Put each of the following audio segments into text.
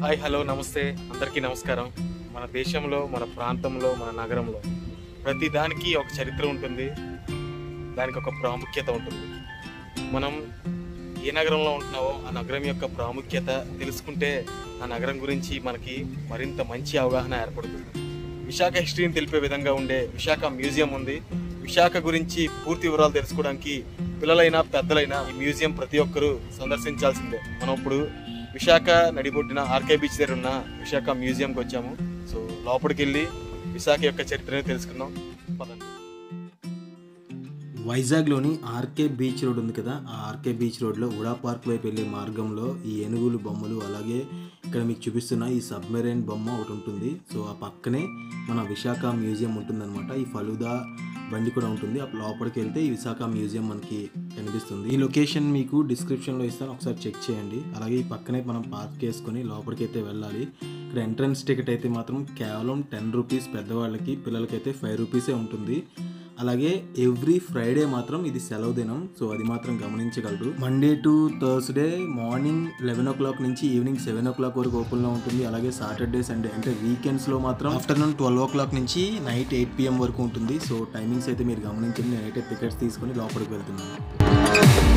Hi hello నమస్తే అందరికీ నమస్కారం మన దేశంలో మన ప్రాంతంలో మన నగరంలో ప్రతి దానికి ఒక చరిత్ర ఉంటుంది దానికి ఒక ప్రాముఖ్యత ఉంటుంది మనం ఏ నగరంలో ఉంటున్నావో ఆ నగరం యొక్క ప్రాముఖ్యత తెలుసుకుంటే ఆ నగరం గురించి మనకి మరింత మంచి అవగాహన ఏర్పడుతుంది విశాఖ హిస్టరీని తెలిపే విధంగా ఉండే విశాఖ మ్యూజియం ఉంది విశాఖ గురించి పూర్తి వివరాలు తెలుసుకోవడానికి పిల్లలైనా పెద్దలైనా ఈ మ్యూజియం ప్రతి ఒక్కరూ సందర్శించాల్సిందే మనం ఇప్పుడు విశాఖ నడిబొడ్డిన ఆర్కే బీచ్ దగ్గర ఉన్న విశాఖ మ్యూజియంకి వచ్చాము సో లోపలికి వెళ్ళి విశాఖ యొక్క చరిత్రని తెలుసుకుందాం పదండి వైజాగ్లోని ఆర్కే బీచ్ రోడ్ ఉంది కదా ఆ ఆర్కే బీచ్ రోడ్లో ఉడా పార్క్ వైపు వెళ్ళే మార్గంలో ఈ ఏనుగులు బొమ్మలు అలాగే ఇక్కడ మీకు చూపిస్తున్న ఈ సబ్మెరైన్ బొమ్మ ఒకటి ఉంటుంది సో ఆ పక్కనే మన విశాఖ మ్యూజియం ఉంటుందన్నమాట ఈ ఫలుదా బండి కూడా ఉంటుంది ఆ లోపలికి వెళ్తే ఈ విశాఖ మ్యూజియం మనకి కనిపిస్తుంది ఈ లొకేషన్ మీకు డిస్క్రిప్షన్లో ఇస్తాను ఒకసారి చెక్ చేయండి అలాగే ఈ పక్కనే మనం పార్క్ చేసుకొని లోపలికి అయితే వెళ్ళాలి ఇక్కడ ఎంట్రన్స్ టికెట్ అయితే మాత్రం కేవలం టెన్ రూపీస్ పెద్దవాళ్ళకి పిల్లలకైతే ఫైవ్ రూపీసే ఉంటుంది అలాగే ఎవ్రీ ఫ్రైడే మాత్రం ఇది సెలవు దినం సో అది మాత్రం గమనించగలరు Monday to Thursday morning eleven o'clock నుంచి ఈవినింగ్ సెవెన్ ఓ క్లాక్ వరకు ఓపెన్లో ఉంటుంది అలాగే సాటర్డే సండే అంటే వీకెండ్స్లో మాత్రం ఆఫ్టర్నూన్ ట్వెల్వ్ ఓ క్లాక్ నుంచి నైట్ ఎయిట్ పిఎం వరకు ఉంటుంది సో టైమింగ్స్ అయితే మీరు గమనించండి నేనైతే టికెట్స్ తీసుకొని లోపలికి వెళ్తున్నాను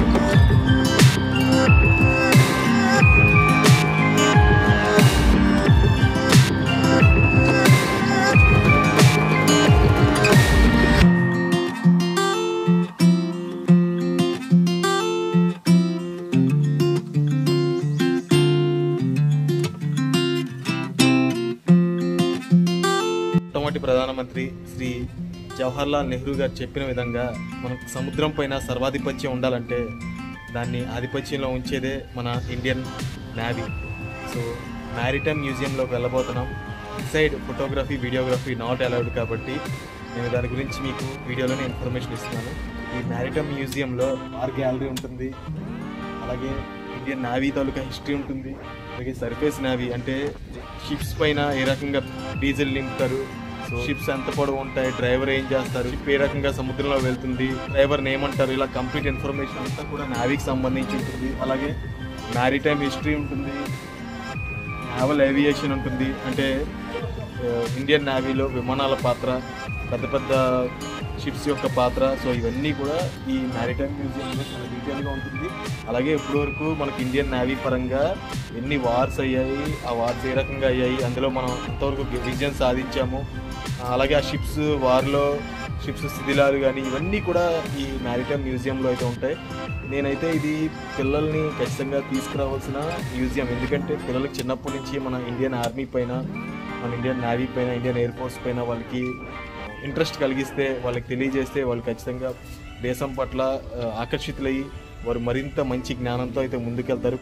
మొట్టమొదటి ప్రధానమంత్రి శ్రీ జవహర్లాల్ నెహ్రూ గారు చెప్పిన విధంగా మనకు సముద్రం పైన సర్వాధిపత్యం ఉండాలంటే దాన్ని ఆధిపత్యంలో ఉంచేదే మన ఇండియన్ నేవీ సో మ్యారిటైమ్ మ్యూజియంలోకి వెళ్ళబోతున్నాం side photography videography not allowed కాబట్టి నేను దాని గురించి మీకు వీడియోలోనే ఇన్ఫర్మేషన్ ఇస్తున్నాను ఈ మ్యారిటైమ్ మ్యూజియంలో ఆర్ గ్యాలరీ ఉంటుంది అలాగే ఇండియన్ నావీ తాలూకా హిస్టరీ ఉంటుంది అలాగే సర్ఫేస్ నావీ అంటే షిప్స్ పైన ఏ రకంగా డీజిల్ నింపుతారు షిప్స్ ఎంత పొడవు ఉంటాయి డ్రైవర్ ఏం చేస్తారు షిప్ ఏ రకంగా సముద్రంలో వెళ్తుంది డ్రైవర్ ఏమంటారు ఇలా కంప్లీట్ ఇన్ఫర్మేషన్ అంతా కూడా నావీకి సంబంధించి ఉంటుంది అలాగే మ్యారిటైమ్ హిస్టరీ ఉంటుంది నావల్ ఏవియేషన్ ఉంటుంది అంటే ఆ, ఇండియన్ నేవీలో విమానాల పాత్ర పెద్ద పెద్ద షిప్స్ యొక్క పాత్ర సో ఇవన్నీ కూడా ఈ మ్యారిటైమ్ మ్యూజియంలో చాలా డీటెయిల్గా ఉంటుంది అలాగే ఇప్పటి వరకు మనకి ఇండియన్ నేవీ పరంగా ఎన్ని వార్స్ అయ్యాయి ఆ వార్స్ ఏ రకంగా అయ్యాయి అందులో మనం ఎంతవరకు విజయం సాధించాము ఆ, అలాగే ఆ షిప్స్ వార్లో షిప్స్ శిథిలాలు కానీ ఇవన్నీ కూడా ఈ మ్యారిటైమ్ మ్యూజియంలో అయితే ఉంటాయి నేనైతే ఇది పిల్లల్ని ఖచ్చితంగా తీసుకురావాల్సిన మ్యూజియం ఎందుకంటే పిల్లలకి చిన్నప్పటి నుంచి మన ఇండియన్ ఆర్మీ పైన మన ఇండియన్ నేవీ పైన ఇండియన్ ఎయిర్ ఫోర్స్ పైన వాళ్ళకి ఇంట్రెస్ట్ కలిగిస్తే వాళ్ళకి తెలియజేస్తే వాళ్ళు ఖచ్చితంగా దేశం పట్ల ఆ, ఆకర్షితులయ్యి వారు మరింత మంచి జ్ఞానంతో అయితే ముందుకెళ్తారు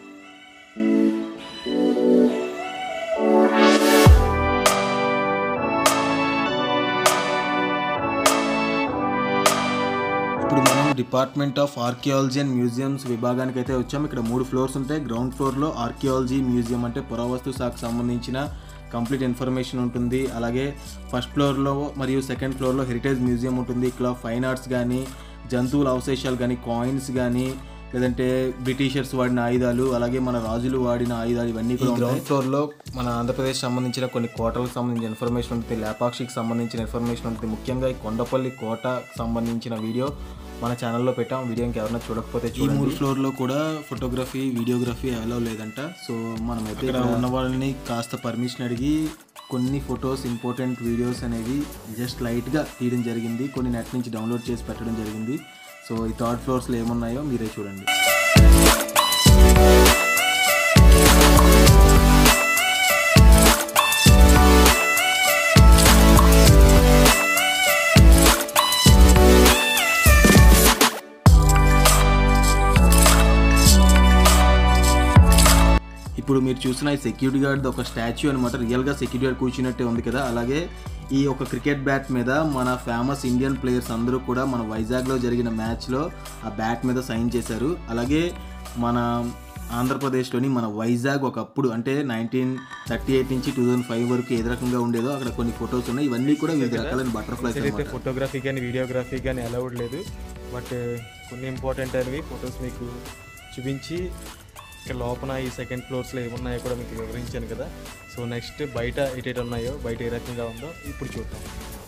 ఇప్పుడు మనం department of archaeology and museums విభాగానికి అయితే వచ్చాం ఇక్కడ మూడు ఫ్లోర్స్ ఉంటాయి గ్రౌండ్ ఫ్లోర్లో ఆర్కియాలజీ మ్యూజియం అంటే పురావస్తు శాఖకు సంబంధించిన కంప్లీట్ ఇన్ఫర్మేషన్ ఉంటుంది అలాగే ఫస్ట్ ఫ్లోర్లో మరియు సెకండ్ ఫ్లోర్లో హెరిటేజ్ మ్యూజియం ఉంటుంది ఇక్కడ ఫైన్ ఆర్ట్స్ కానీ జంతువుల అవశేషాలు కానీ కాయిన్స్ కానీ లేదంటే బ్రిటిషర్స్ వాడిన ఆయుధాలు అలాగే మన రాజులు వాడిన ఆయుధాలు ఇవన్నీ కూడా గ్రౌండ్ ఫ్లోర్లో మన ఆంధ్రప్రదేశ్ సంబంధించిన కొన్ని కోటలకు సంబంధించిన ఇన్ఫర్మేషన్ ఉంటుంది లేపాక్షికి సంబంధించిన ఇన్ఫర్మేషన్ ఉంటుంది ముఖ్యంగా ఈ కొండపల్లి కోట సంబంధించిన వీడియో మన ఛానల్లో పెట్టాం వీడియో ఇంకెవరైనా చూడకపోతే ఈ మూడు ఫ్లోర్లో కూడా ఫోటోగ్రఫీ వీడియోగ్రఫీ అలౌ లేదంట సో మనమైతే ఇక్కడ ఉన్న వాళ్ళని కాస్త పర్మిషన్ అడిగి కొన్ని ఫొటోస్ ఇంపార్టెంట్ వీడియోస్ అనేవి జస్ట్ లైట్గా తీయడం జరిగింది కొన్ని నెట్ నుంచి డౌన్లోడ్ చేసి పెట్టడం జరిగింది సో ఈ థర్డ్ ఫ్లోర్స్లో ఏమున్నాయో మీరే చూడండి ఇప్పుడు మీరు చూసిన ఈ సెక్యూరిటీ గార్డ్ ఒక స్టాచ్యూ అనమాట రియల్గా సెక్యూరిటీ గార్డ్ కూర్చున్నట్టే ఉంది కదా అలాగే ఈ ఒక క్రికెట్ బ్యాట్ మీద మన ఫేమస్ ఇండియన్ ప్లేయర్స్ అందరూ కూడా మన వైజాగ్లో జరిగిన మ్యాచ్లో ఆ బ్యాట్ మీద సైన్ చేశారు అలాగే మన ఆంధ్రప్రదేశ్లోని మన వైజాగ్ ఒకప్పుడు అంటే నైన్టీన్ థర్టీ ఎయిట్ నుంచి టూ థౌజండ్ ఫైవ్ వరకు ఏ రకంగా ఉండేదో అక్కడ కొన్ని ఫొటోస్ ఉన్నాయి ఇవన్నీ కూడా వివిధ రకాలైన బటర్ఫ్లైస్ అయితే ఫోటోగ్రఫీ కానీ వీడియోగ్రఫీ కానీ అలౌడ్ లేదు బట్ కొన్ని ఇంపార్టెంట్ అనేవి ఫొటోస్ మీకు చూపించి ఇక్కడ లోపల ఈ సెకండ్ ఫ్లోర్స్లో ఏమున్నాయో కూడా మీకు వివరించాను కదా సో నెక్స్ట్ బయట ఎటేటి ఉన్నాయో బయట ఏ రకంగా ఉందో ఇప్పుడు చూద్దాం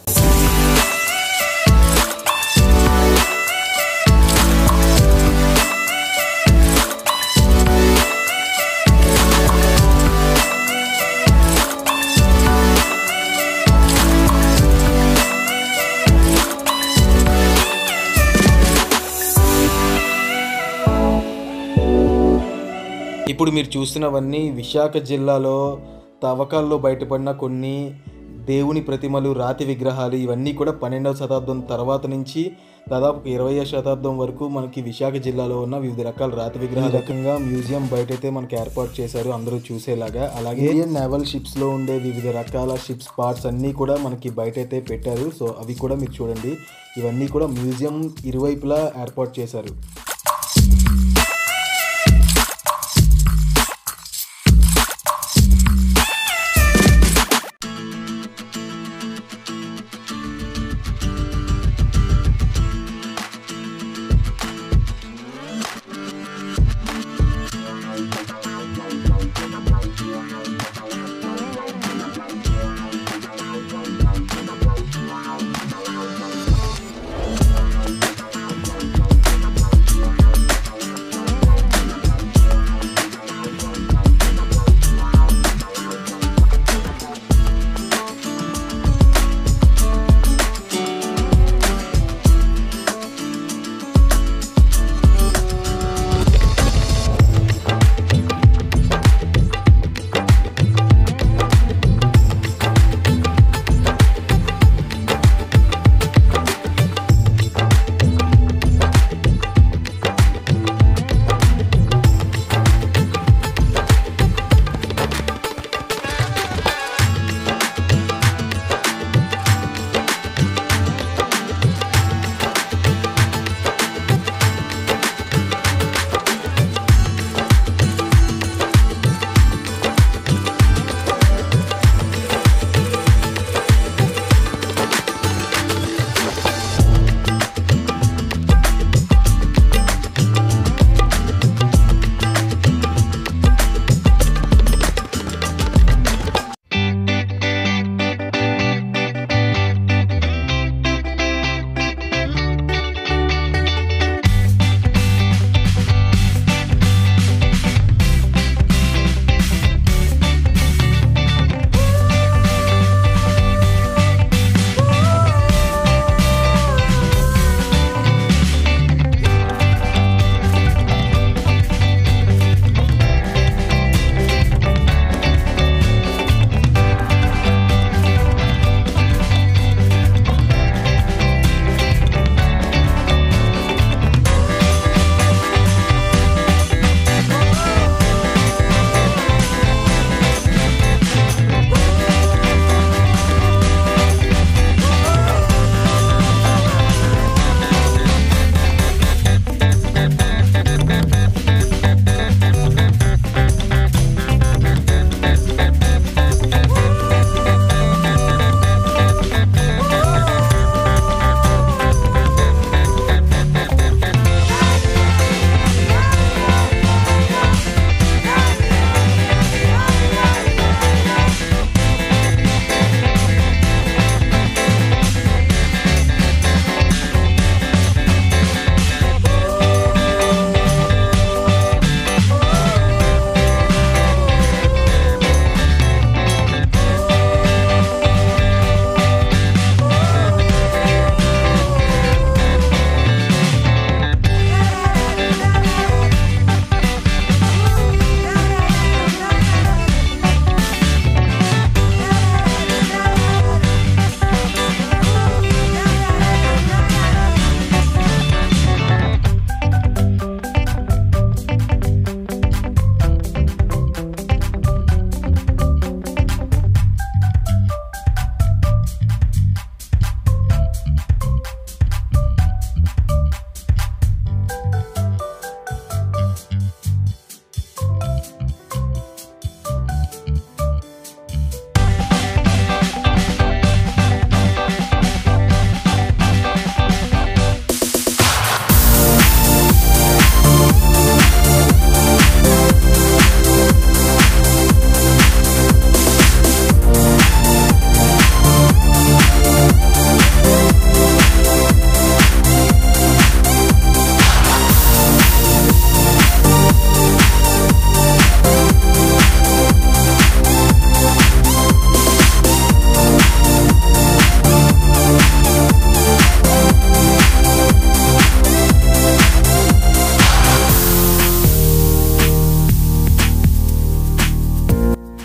ఇప్పుడు మీరు చూస్తున్నవన్నీ విశాఖ జిల్లాలో తవ్వకాల్లో బయటపడిన కొన్ని దేవుని ప్రతిమలు రాతి విగ్రహాలు ఇవన్నీ కూడా పన్నెండవ శతాబ్దం తర్వాత నుంచి దాదాపు ఇరవై శతాబ్దం వరకు మనకి విశాఖ జిల్లాలో ఉన్న వివిధ రకాల రాతి విగ్రహాల రకంగా మ్యూజియం బయటైతే మనకి ఏర్పాటు చేశారు అందరూ చూసేలాగా అలాగే ఇండియన్ నేవల్ షిప్స్ లో ఉండే వివిధ రకాల షిప్స్ పార్ట్స్ అన్నీ కూడా మనకి బయటైతే పెట్టారు సో అవి కూడా మీరు చూడండి ఇవన్నీ కూడా మ్యూజియం ఇరువైపులా ఏర్పాటు చేశారు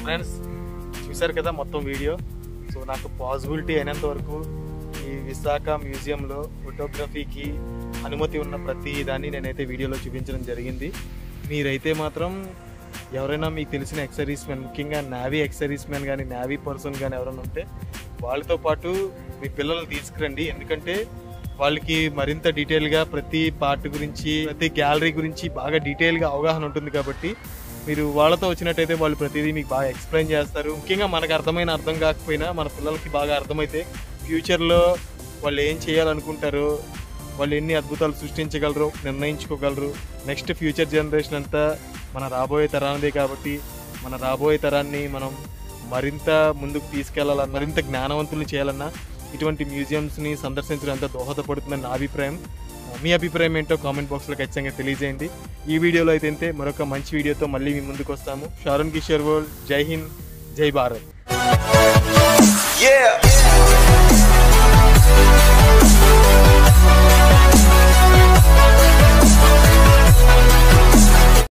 ఫ్రెండ్స్ చూశారు కదా మొత్తం వీడియో సో నాకు పాసిబిలిటీ అయినంత వరకు ఈ విశాఖ మ్యూజియంలో ఫోటోగ్రఫీకి అనుమతి ఉన్న ప్రతి దాన్ని నేనైతే వీడియోలో చూపించడం జరిగింది మీరైతే మాత్రం ఎవరైనా మీకు తెలిసిన ఎక్సర్వీస్ మెన్ ముఖ్యంగా నావీ ఎక్సర్వీస్ మెన్ కానీ నావీ పర్సన్ కానీ ఎవరైనా ఉంటే వాళ్ళతో పాటు మీ పిల్లల్ని తీసుకురండి ఎందుకంటే వాళ్ళకి మరింత డీటెయిల్గా ప్రతి పార్ట్ గురించి ప్రతి గ్యాలరీ గురించి బాగా డీటెయిల్గా అవగాహన ఉంటుంది కాబట్టి మీరు వాళ్ళతో వచ్చినట్టయితే వాళ్ళు ప్రతిదీ మీకు బాగా ఎక్స్ప్లెయిన్ చేస్తారు ముఖ్యంగా మనకు అర్థమైన అర్థం కాకపోయినా మన పిల్లలకి బాగా అర్థమైతే ఫ్యూచర్లో వాళ్ళు ఏం చేయాలనుకుంటారో వాళ్ళు ఎన్ని అద్భుతాలు సృష్టించగలరు నిర్ణయించుకోగలరు నెక్స్ట్ ఫ్యూచర్ జనరేషన్ అంతా మన రాబోయే తరానిదే కాబట్టి మన రాబోయే తరాన్ని మనం మరింత ముందుకు తీసుకెళ్లాలన్నా మరింత జ్ఞానవంతుల్ని చేయాలన్నా ఇటువంటి మ్యూజియంస్ని సందర్శించడం ఎంత దోహదపడుతుందని నా అభిప్రాయం మీ అభిప్రాయం ఏంటో కామెంట్ బాక్స్లో ఖచ్చితంగా తెలియజేయండి ఈ వీడియోలో అయితే అంతే మరొక మంచి వీడియోతో మళ్ళీ మీ ముందుకు వస్తాము షారున్ కిషోర్ వరల్డ్ జై హింద్ జై భారత్ Yeah.